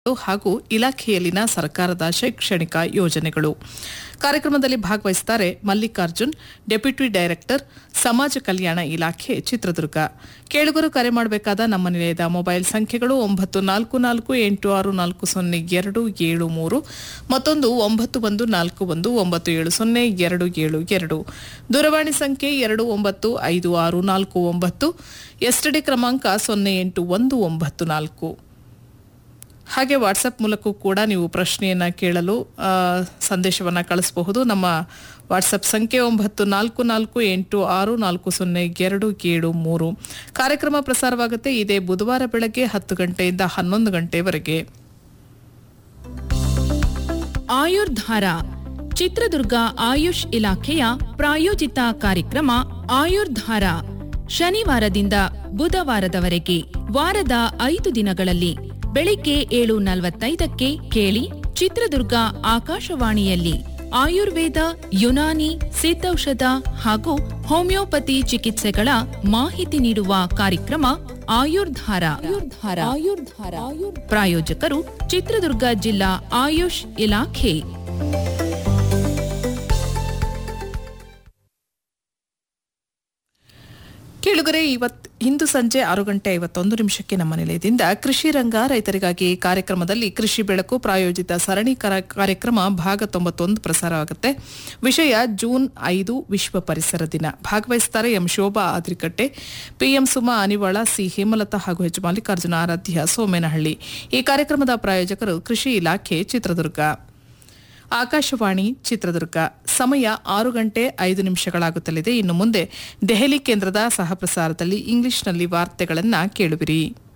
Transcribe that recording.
ಹಾಗೂ ಇಲಾಖೆಯಲ್ಲಿನ ಸರ್ಕಾರದ ಶೈಕ್ಷಣಿಕ ಯೋಜನೆಗಳು ಕಾರ್ಯಕ್ರಮದಲ್ಲಿ ಭಾಗವಹಿಸುತ್ತಾರೆ ಮಲ್ಲಿಕಾರ್ಜುನ್ ಡೆಪ್ಯೂಟಿ ಡೈರೆಕ್ಟರ್ ಸಮಾಜ ಕಲ್ಯಾಣ ಇಲಾಖೆ ಚಿತ್ರದುರ್ಗ ಕೇಳುಗರು ಕರೆ ಮಾಡಬೇಕಾದ ನಮ್ಮ ನಿಲಯದ ಮೊಬೈಲ್ ಸಂಖ್ಯೆಗಳು ಒಂಬತ್ತು ನಾಲ್ಕು ನಾಲ್ಕು ಎಂಟು ಆರು ನಾಲ್ಕು ಸೊನ್ನೆ ಎರಡು ಏಳು ಮೂರು ಮತ್ತೊಂದು ಒಂಬತ್ತು ಒಂದು ನಾಲ್ಕು ಒಂದು ಒಂಬತ್ತು ಏಳು ಸೊನ್ನೆ ಎರಡು ಏಳು ಎರಡು ದೂರವಾಣಿ ಸಂಖ್ಯೆ ಎರಡು ಒಂಬತ್ತು ಐದು ಆರು ನಾಲ್ಕು ಒಂಬತ್ತು ಎಸ್ಟಿಡಿ ಕ್ರಮಾಂಕ ಸೊನ್ನೆ ಎಂಟು ಒಂದು ಒಂಬತ್ತು ನಾಲ್ಕು ಹಾಗೆ ವಾಟ್ಸಪ್ ಮೂಲಕ ಕೂಡ ನೀವು ಪ್ರಶ್ನೆಯನ್ನು ಕೇಳಲು ಸಂದೇಶವನ್ನು ಕಳಿಸಬಹುದು ನಮ್ಮ ವಾಟ್ಸಪ್ ಸಂಖ್ಯೆ ಒಂಬತ್ತು ನಾಲ್ಕು ನಾಲ್ಕು ಎಂಟು ಆರು ನಾಲ್ಕು ಸೊನ್ನೆ ಎರಡು ಏಳು ಮೂರು ಕಾರ್ಯಕ್ರಮ ಪ್ರಸಾರವಾಗುತ್ತೆ ಇದೇ ಬುಧವಾರ ಬೆಳಗ್ಗೆ ಹತ್ತು ಗಂಟೆಯಿಂದ ಹನ್ನೊಂದು ಗಂಟೆವರೆಗೆ ಆಯುರ್ಧಾರ ಚಿತ್ರದುರ್ಗ ಆಯುಷ್ ಇಲಾಖೆಯ ಪ್ರಾಯೋಜಿತ ಕಾರ್ಯಕ್ರಮ ಆಯುರ್ಧಾರ ಶನಿವಾರದಿಂದ ಬುಧವಾರದವರೆಗೆ ವಾರದ ಐದು ದಿನಗಳಲ್ಲಿ ಬೆಳಿಗ್ಗೆ ಏಳು ನಲವತ್ತೈದಕ್ಕೆ ಕೇಳಿ ಚಿತ್ರದುರ್ಗ ಆಕಾಶವಾಣಿಯಲ್ಲಿ ಆಯುರ್ವೇದ ಯುನಾನಿ ಸಿದ್ಧೌಷಧ ಹಾಗೂ ಹೋಮಿಯೋಪತಿ ಚಿಕಿತ್ಸೆಗಳ ಮಾಹಿತಿ ನೀಡುವ ಕಾರ್ಯಕ್ರಮ ಆಯುರ್ಧಾರ ಆಯುರ್ಧಾರ ಆಯುರ್ಧಾರ ಪ್ರಾಯೋಜಕರು ಚಿತ್ರದುರ್ಗ ಜಿಲ್ಲಾ ಆಯುಷ್ ಇಲಾಖೆ ಕೇಳುಗರೆ ಇವತ್ ಇಂದು ಸಂಜೆ ಆರು ಗಂಟೆ ಐವತ್ತೊಂದು ನಿಮಿಷಕ್ಕೆ ನಮ್ಮ ನಿಲಯದಿಂದ ಕೃಷಿ ರಂಗ ರೈತರಿಗಾಗಿ ಕಾರ್ಯಕ್ರಮದಲ್ಲಿ ಕೃಷಿ ಬೆಳಕು ಪ್ರಾಯೋಜಿತ ಸರಣಿ ಕರ- ಕಾರ್ಯಕ್ರಮ ಭಾಗ ತೊಂಬತ್ತೊಂದು ಪ್ರಸಾರವಾಗುತ್ತೆ ವಿಷಯ ಜೂನ್ ಐದು ವಿಶ್ವ ಪರಿಸರ ದಿನ ಭಾಗವಹಿಸುತ್ತಾರೆ M Shobha Adrikatte PM Suma Anivala C Hemalatha ಹಾಗೂ ಎಚ್ ಮಲ್ಲಿಕಾರ್ಜುನ ಆರಾಧ್ಯ ಸೋಮೇನಹಳ್ಳಿ ಈ ಕಾರ್ಯಕ್ರಮದ ಪ್ರಾಯೋಜಕರು ಕೃಷಿ ಇಲಾಖೆ ಚಿತ್ರದುರ್ಗ ಆಕಾಶವಾಣಿ ಚಿತ್ರದುರ್ಗ ಸಮಯ ಆರು ಗಂಟೆ ಐದು ನಿಮಿಷಗಳಾಗುತ್ತಲಿದೆ ಇನ್ನು ಮುಂದೆ ದೆಹಲಿ ಕೇಂದ್ರದ ಸಹಪ್ರಸಾರದಲ್ಲಿ ಇಂಗ್ಲಿಷ್ನಲ್ಲಿ ವಾರ್ತೆಗಳನ್ನು ಕೇಳುವಿರಿ